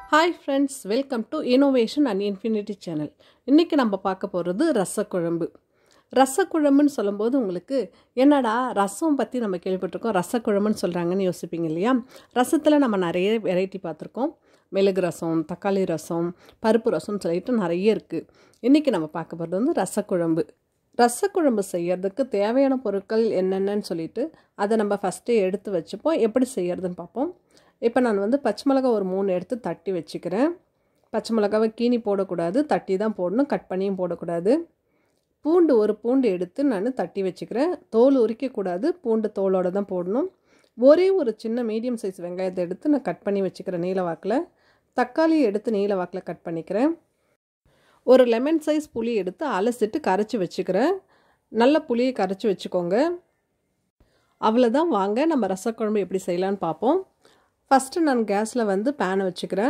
hi friends welcome to innovation and infinity channel இன்றைக்கி நம்ம பார்க்க போகிறது ரசக்குழம்பு ரசக்குழம்புன்னு சொல்லும்போது உங்களுக்கு என்னடா ரசம் பற்றி நம்ம கேள்விப்பட்டிருக்கோம் ரசக்குழம்புன்னு சொல்கிறாங்கன்னு யோசிப்பீங்க இல்லையா ரசத்தில் நம்ம நிறைய வெரைட்டி பார்த்துருக்கோம் மிளகு ரசம் தக்காளி ரசம் பருப்பு ரசம்னு சொல்லிட்டு நிறைய இருக்குது இன்றைக்கி நம்ம பார்க்க போகிறது வந்து ரசக்குழம்பு ரசக்குழம்பு செய்யறதுக்கு தேவையான பொருட்கள் என்னென்னு சொல்லிட்டு அதை நம்ம ஃபஸ்ட்டே எடுத்து வச்சுப்போம் எப்படி செய்யறதுன்னு பார்ப்போம் இப்போ நான் வந்து பச்சை மிளகா ஒரு மூணு எடுத்து தட்டி வச்சுக்கிறேன் பச்சை மிளகாவை கீனி போடக்கூடாது தட்டி தான் போடணும் கட் பண்ணியும் போடக்கூடாது பூண்டு ஒரு பூண்டு எடுத்து நான் தட்டி வச்சுக்கிறேன் தோல் உரிக்கக்கூடாது பூண்டு தோலோடு தான் போடணும் ஒரே ஒரு சின்ன மீடியம் சைஸ் வெங்காயத்தை எடுத்து நான் கட் பண்ணி வச்சுக்கிறேன் நீல வாக்கில் தக்காளி எடுத்து நீல வாக்கில் கட் பண்ணிக்கிறேன் ஒரு லெமன் சைஸ் புளி எடுத்து அலசிட்டு கரைச்சி வச்சுக்கிறேன் நல்ல புளியை கரைச்சி வச்சுக்கோங்க அவ்வளோதான் வாங்க நம்ம ரசக்குழம்பு எப்படி செய்யலான்னு பார்ப்போம் ஃபஸ்ட்டு நான் கேஸில் வந்து பேனை வச்சுக்கிறேன்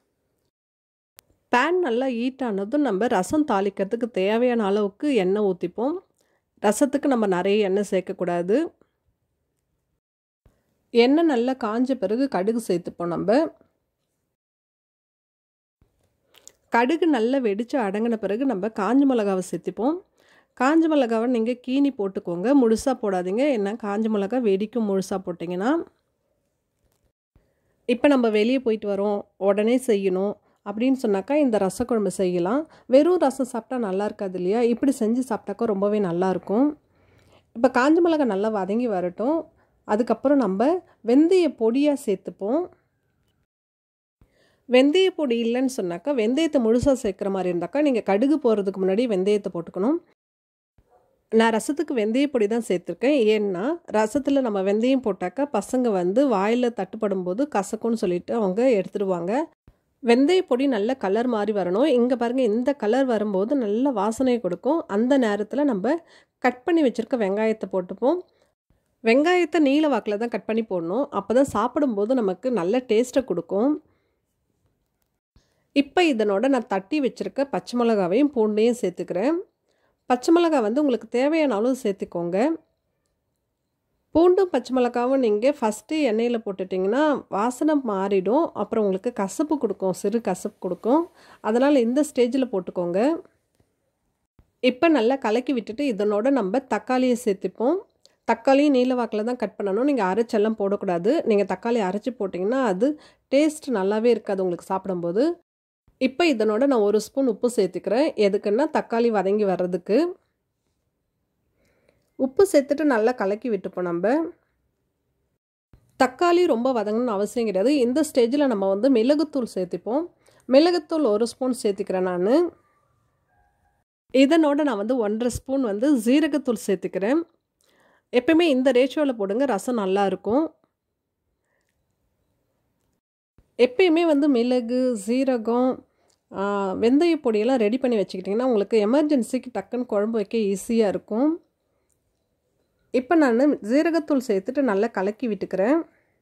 பேன் நல்லா ஹீட் ஆனதும் நம்ம ரசம் தாளிக்கிறதுக்கு தேவையான அளவுக்கு எண்ணெய் ஊற்றிப்போம் ரசத்துக்கு நம்ம நிறைய எண்ணெய் சேர்க்கக்கூடாது எண்ணெய் நல்லா காஞ்ச பிறகு கடுகு சேர்த்துப்போம் நம்ம கடுகு நல்லா வெடித்து அடங்கின பிறகு நம்ம காஞ்ச மிளகாவை சேர்த்துப்போம் காஞ்ச மிளகாவை நீங்கள் கீனி போட்டுக்கோங்க முழுசாக போடாதீங்க ஏன்னா காஞ்ச மிளகா வெடிக்கும் முழுசாக போட்டிங்கன்னா இப்போ நம்ம வெளியே போயிட்டு வரோம் உடனே செய்யணும் அப்படின்னு சொன்னாக்கா இந்த ரசக்குழம்பு செய்யலாம் வெறும் ரசம் சாப்பிட்டா நல்லா இருக்காது இல்லையா இப்படி செஞ்சு சாப்பிட்டாக்கா ரொம்பவே நல்லாயிருக்கும் இப்போ காஞ்ச மிளகா நல்லா வதங்கி வரட்டும் அதுக்கப்புறம் நம்ம வெந்தய பொடியாக சேர்த்துப்போம் வெந்தய பொடி இல்லைன்னு சொன்னாக்கா வெந்தயத்தை முழுசாக சேர்க்குற மாதிரி இருந்தாக்கா நீங்கள் கடுகு போடுறதுக்கு முன்னாடி வெந்தயத்தை போட்டுக்கணும் நான் ரசத்துக்கு வெந்தய பொடி தான் சேர்த்துருக்கேன் ஏன்னா ரசத்தில் நம்ம வெந்தயம் போட்டாக்கா பசங்க வந்து வாயில் தட்டுப்படும் போது கசக்கும்னு சொல்லிட்டு அவங்க எடுத்துடுவாங்க வெந்தய பொடி நல்ல கலர் மாதிரி வரணும் இங்கே பாருங்கள் இந்த கலர் வரும்போது நல்ல வாசனை கொடுக்கும் அந்த நேரத்தில் நம்ம கட் பண்ணி வச்சுருக்க வெங்காயத்தை போட்டுப்போம் வெங்காயத்தை நீல வாக்கில் தான் கட் பண்ணி போடணும் அப்போ தான் சாப்பிடும்போது நமக்கு நல்ல டேஸ்ட்டை கொடுக்கும் இப்போ இதனோட நான் தட்டி வச்சுருக்க பச்சை மிளகாவையும் பூண்டையும் சேர்த்துக்கிறேன் பச்சை மிளகா வந்து உங்களுக்கு தேவையான அளவு சேர்த்துக்கோங்க பூண்டும் பச்சை மிளகாவும் நீங்கள் ஃபஸ்ட்டு எண்ணெயில் போட்டுட்டிங்கன்னா வாசனை மாறிடும் அப்புறம் உங்களுக்கு கசப்பு கொடுக்கும் சிறு கசப்பு கொடுக்கும் அதனால் இந்த ஸ்டேஜில் போட்டுக்கோங்க இப்போ நல்லா கலக்கி விட்டுட்டு இதனோட நம்ம தக்காளியை சேர்த்துப்போம் தக்காளியும் நீல வாக்கில் தான் கட் பண்ணணும் நீங்கள் அரைச்செல்லாம் போடக்கூடாது நீங்கள் தக்காளி அரைச்சி போட்டிங்கன்னா அது டேஸ்ட் நல்லாவே இருக்காது உங்களுக்கு சாப்பிடும்போது இப்போ இதனோட நான் ஒரு ஸ்பூன் உப்பு சேர்த்துக்கிறேன் எதுக்குன்னா தக்காளி வதங்கி வர்றதுக்கு உப்பு சேர்த்துட்டு நல்லா கலக்கி விட்டுப்போம் நம்ம தக்காளி ரொம்ப வதங்கணும்னு அவசியம் கிடையாது இந்த ஸ்டேஜில் நம்ம வந்து மிளகுத்தூள் சேர்த்துப்போம் மிளகுத்தூள் ஒரு ஸ்பூன் சேர்த்துக்கிறேன் நான் இதனோட நான் வந்து ஒன்றரை ஸ்பூன் வந்து ஜீரகத்தூள் சேர்த்துக்கிறேன் எப்பயுமே இந்த ரேஷியோவில் போடுங்க ரசம் நல்லாயிருக்கும் எப்பயுமே வந்து மிளகு சீரகம் வெந்தய பொடியெல்லாம் ரெடி பண்ணி வச்சுக்கிட்டிங்கன்னா உங்களுக்கு எமர்ஜென்சிக்கு டக்குன்னு குழம்பு வைக்க ஈஸியாக இருக்கும் இப்போ நான் சீரகத்தூள் சேர்த்துட்டு நல்லா கலக்கி விட்டுக்கிறேன்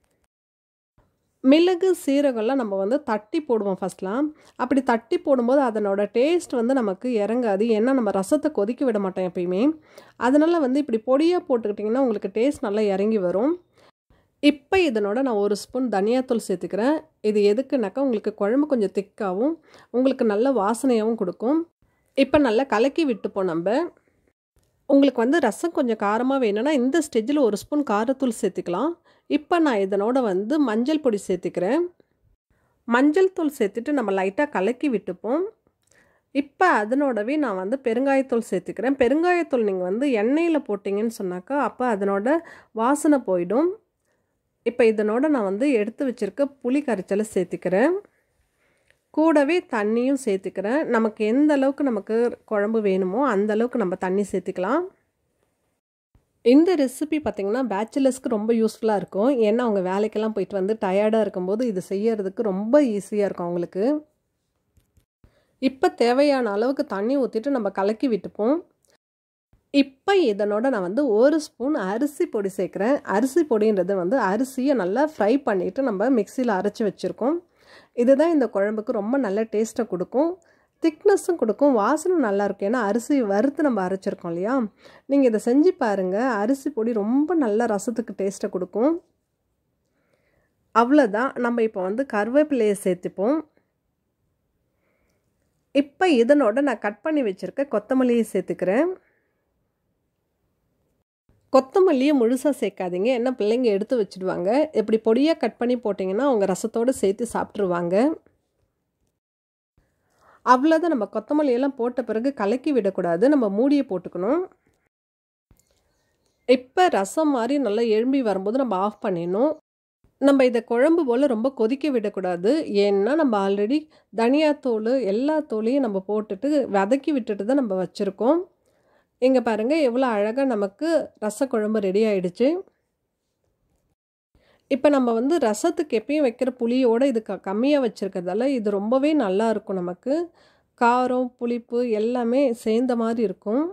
மிளகு சீரகம்லாம் நம்ம வந்து தட்டி போடுவோம் ஃபஸ்ட்லாம் அப்படி தட்டி போடும்போது அதனோட டேஸ்ட் வந்து நமக்கு இறங்காது ஏன்னா நம்ம ரசத்தை கொதிக்க விட மாட்டோம் எப்பயுமே அதனால் வந்து இப்படி பொடியாக போட்டுக்கிட்டிங்கன்னா உங்களுக்கு டேஸ்ட் நல்லா இறங்கி வரும் இப்போ இதனோட நான் ஒரு ஸ்பூன் தனியாத்தூள் சேர்த்துக்கிறேன் இது எதுக்குனாக்கா உங்களுக்கு குழம்பு கொஞ்சம் திக்காகவும் உங்களுக்கு நல்ல வாசனையாகவும் கொடுக்கும் இப்போ நல்லா கலக்கி விட்டுப்போம் நம்ம உங்களுக்கு வந்து ரசம் கொஞ்சம் காரமாக வேணும்னா இந்த ஸ்டேஜில் ஒரு ஸ்பூன் காரத்தூள் சேர்த்துக்கலாம் இப்போ நான் இதனோட வந்து மஞ்சள் பொடி சேர்த்துக்கிறேன் மஞ்சள் தூள் சேர்த்துட்டு நம்ம லைட்டாக கலக்கி விட்டுப்போம் இப்போ அதனோடவே நான் வந்து பெருங்காயத்தூள் சேர்த்துக்கிறேன் பெருங்காயத்தூள் நீங்கள் வந்து எண்ணெயில் போட்டிங்கன்னு சொன்னாக்கா அப்போ அதனோட வாசனை போயிடும் இப்போ இதனோட நான் வந்து எடுத்து வச்சுருக்க புளி கரைச்சலை சேர்த்துக்கிறேன் கூடவே தண்ணியும் சேர்த்துக்கிறேன் நமக்கு எந்த அளவுக்கு நமக்கு குழம்பு வேணுமோ அந்த அளவுக்கு நம்ம தண்ணி சேர்த்துக்கலாம் இந்த ரெசிபி பார்த்திங்கன்னா பேச்சுலர்ஸ்க்கு ரொம்ப யூஸ்ஃபுல்லாக இருக்கும் ஏன்னா அவங்க வேலைக்கெல்லாம் போயிட்டு வந்து டயர்டாக இருக்கும்போது இது செய்யறதுக்கு ரொம்ப ஈஸியாக இருக்கும் அவங்களுக்கு இப்போ தேவையான அளவுக்கு தண்ணி ஊற்றிட்டு நம்ம கலக்கி விட்டுப்போம் இப்போ இதனோட நான் வந்து ஒரு ஸ்பூன் அரிசி பொடி சேர்க்குறேன் அரிசி பொடின்றது வந்து அரிசியை நல்லா ஃப்ரை பண்ணிவிட்டு நம்ம மிக்சியில் அரைச்சி வச்சுருக்கோம் இதுதான் இந்த குழம்புக்கு ரொம்ப நல்ல டேஸ்ட்டை கொடுக்கும் திக்னஸும் கொடுக்கும் வாசனை நல்லாயிருக்கும் ஏன்னா அரிசி வறுத்து நம்ம அரைச்சிருக்கோம் இல்லையா நீங்கள் இதை செஞ்சு பாருங்கள் அரிசி பொடி ரொம்ப நல்ல ரசத்துக்கு டேஸ்ட்டை கொடுக்கும் அவ்வளோதான் நம்ம இப்போ வந்து கருவேப்பிலையை சேர்த்துப்போம் இப்போ இதனோட நான் கட் பண்ணி வச்சுருக்க கொத்தமல்லியை சேர்த்துக்கிறேன் கொத்தமல்லியை முழுசாக சேர்க்காதீங்க என்ன பிள்ளைங்க எடுத்து வச்சுடுவாங்க இப்படி பொடியாக கட் பண்ணி போட்டிங்கன்னா அவங்க ரசத்தோடு சேர்த்து சாப்பிட்ருவாங்க அவ்வளோதான் நம்ம கொத்தமல்லியெல்லாம் போட்ட பிறகு கலக்கி விடக்கூடாது நம்ம மூடியை போட்டுக்கணும் இப்போ ரசம் மாதிரி நல்லா எழும்பி வரும்போது நம்ம ஆஃப் பண்ணிடணும் நம்ம இதை குழம்பு போல் ரொம்ப கொதிக்க விடக்கூடாது ஏன்னா நம்ம ஆல்ரெடி தனியாத்தூள் எல்லா தூளையும் நம்ம போட்டுட்டு வதக்கி விட்டுட்டு தான் நம்ம வச்சுருக்கோம் இங்கே பாருங்கள் எவ்வளோ அழகாக நமக்கு ரசக்குழம்பு ரெடி ஆயிடுச்சு இப்போ நம்ம வந்து ரசத்துக்கு எப்பயும் வைக்கிற புளியோடு இது க கம்மியாக வச்சுருக்கிறதால இது ரொம்பவே நல்லா இருக்கும் நமக்கு காரம் புளிப்பு எல்லாமே சேர்ந்த மாதிரி இருக்கும்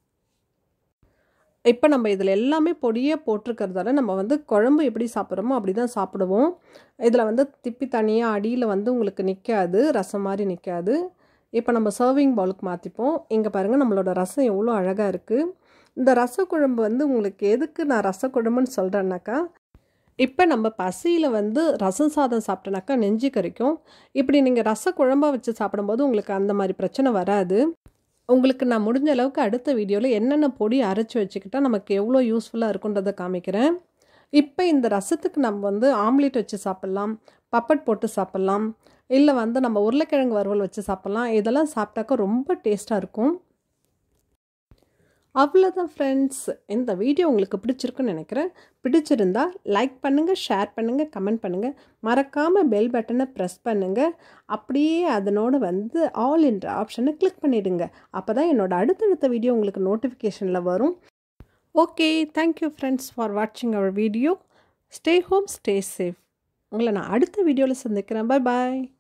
இப்போ நம்ம இதில் எல்லாமே பொடியாக போட்டிருக்கிறதால நம்ம வந்து குழம்பு எப்படி சாப்பிட்றோமோ அப்படி தான் சாப்பிடுவோம் இதில் வந்து திப்பி தனியாக அடியில் வந்து உங்களுக்கு நிற்காது ரசம் மாதிரி நிற்காது இப்போ நம்ம சர்விங் பவுலுக்கு மாற்றிப்போம் இங்கே பாருங்கள் நம்மளோட ரசம் எவ்வளோ அழகாக இருக்குது இந்த ரசக்குழம்பு வந்து உங்களுக்கு எதுக்கு நான் ரசக்குழம்புன்னு சொல்கிறேன்னாக்கா இப்போ நம்ம பசியில் வந்து ரசம் சாதம் சாப்பிட்டனாக்கா நெஞ்சு கறிக்கும் இப்படி நீங்கள் ரச குழம்பாக வச்சு சாப்பிடும்போது உங்களுக்கு அந்த மாதிரி பிரச்சனை வராது உங்களுக்கு நான் முடிஞ்ச அளவுக்கு அடுத்த வீடியோவில் என்னென்ன பொடி அரைச்சி வச்சுக்கிட்டால் நமக்கு எவ்வளோ யூஸ்ஃபுல்லாக இருக்குன்றதை காமிக்கிறேன் இப்போ இந்த ரசத்துக்கு நம்ம வந்து ஆம்லேட் வச்சு சாப்பிட்லாம் பப்பட் போட்டு சாப்பிட்லாம் இல்லை வந்து நம்ம உருளைக்கிழங்கு வறுவல் வச்சு சாப்பிட்லாம் இதெல்லாம் சாப்பிட்டாக்கா ரொம்ப டேஸ்ட்டாக இருக்கும் அவ்வளோதான் ஃப்ரெண்ட்ஸ் இந்த வீடியோ உங்களுக்கு பிடிச்சிருக்குன்னு நினைக்கிறேன் பிடிச்சிருந்தா லைக் பண்ணுங்கள் ஷேர் பண்ணுங்கள் கமெண்ட் பண்ணுங்கள் மறக்காமல் பெல் பட்டனை ப்ரெஸ் பண்ணுங்கள் அப்படியே அதனோட வந்து ஆல் என்ற ஆப்ஷனை கிளிக் பண்ணிவிடுங்க அப்போ தான் என்னோடய அடுத்தடுத்த வீடியோ உங்களுக்கு நோட்டிஃபிகேஷனில் வரும் ஓகே தேங்க்யூ ஃப்ரெண்ட்ஸ் ஃபார் வாட்சிங் our video stay home stay safe உங்களை நான் அடுத்த வீடியோவில் சந்திக்கிறேன் பாய் பாய்